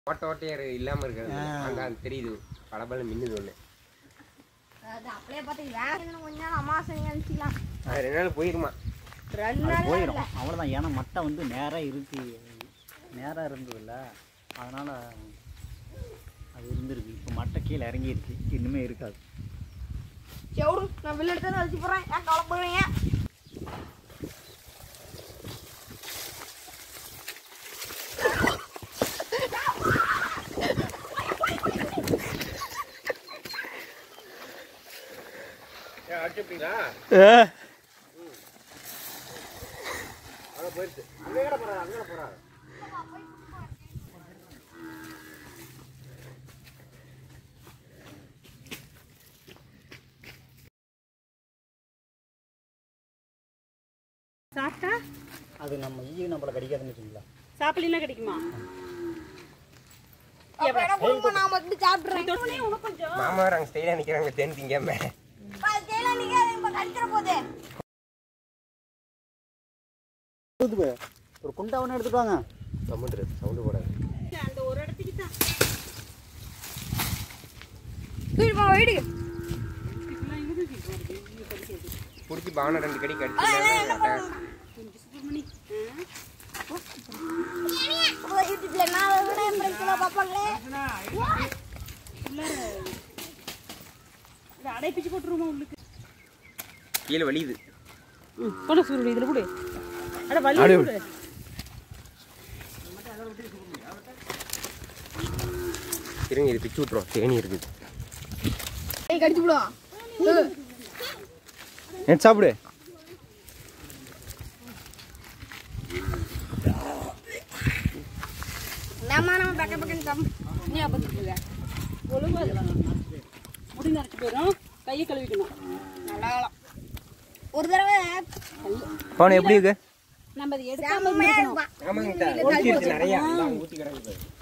ஓட்ட ஓட்டையா இரு- இல்லாம இருக்கிறது அங்க அது தெரியுது பளபள மின்னுது ஒண்ணு அது அப்படியே பார்த்து வேற இன்னும் கொஞ்ச நாள் அமாவாசை நினைச்சிக்கலாம் அது ரெண்டு நாள் போயிருமா ரெண்டு அது நாள் போயிடும் அவ்வளோதான் ஏன்னா மட்டை வந்து நேராக இருக்கு நேராக இருந்ததில்ல அதனால் அது இருந்திருக்கு இப்போ மட்டை கீழே இறங்கிருச்சு இன்னுமே இருக்காது செவடு நான் வெளில எடுத்து வச்சு போறேன் ஏன் கவலைப்படுறீங்க அடிச்சுப்பீங்களா அங்க போயிடுச்சு அங்க எங்கட போறாரு அங்க போறாரு சாப்பிட்டா அது நம்ம ஈ நம்மளை கடிக்காதுன்னு வச்சுங்களா சாப்பிடலாம் கிடைக்குமா அப்புறம் என்ன பண்ணுவோம் நான் மட்டும் சாப்பிட்றேன் தொட்டிலே உனக்கு கொஞ்சம் மாமா வேற அங்க ஸ்டைலா நிக்கிறாங்க தேன் திங்காம ஜெயில நீங்க இப்ப கடிச்சிட போகுது ஒரு குண்டாவனை எடுத்துட்டு வாங்க சவுண்டு சவுண்டு போடாது அந்த ஒரு இடத்துக்கு தான் தூக்கிட்டு போங்க வீடு இப்பெல்லாம் இது தூக்கிட்டு வருது இங்க படிக்கிறது புடிச்சு பாவனை ரெண்டு கடி கடிச்சு கொஞ்சம் சுப்பிரமணி யூடியூப்ல நான் விட பிரச்சனை பார்ப்பாங்களே உள்ளார இதை அடைப்பிச்சு போட்டுருமா உள்ளுக்கு கீழே வலியுது ம் கொண்டு சூடு இதில் கொடு அட வலி கொடு இருங்க இது பிச்சு விட்டுரும் தேனி இருக்குது ஏய் கடிச்சு விடுவான் எடுத்து சாப்பிடு நம்ம நம்ம பக்க பக்கம் தம் நீ அப்பத்துக்கு ஒழுங்கா இதெல்லாம் முடி நரைச்சி போயிடும் கையை கழுவிக்கணும் நல்லா ஒரு தடவை பவன் எப்படி இருக்கு நம்ம அதை எடுக்காம செம்மையா இருப்பான் ஆமாங்க ஊற்றிடுச்சு நிறையா ஊற்றி கிடக்குது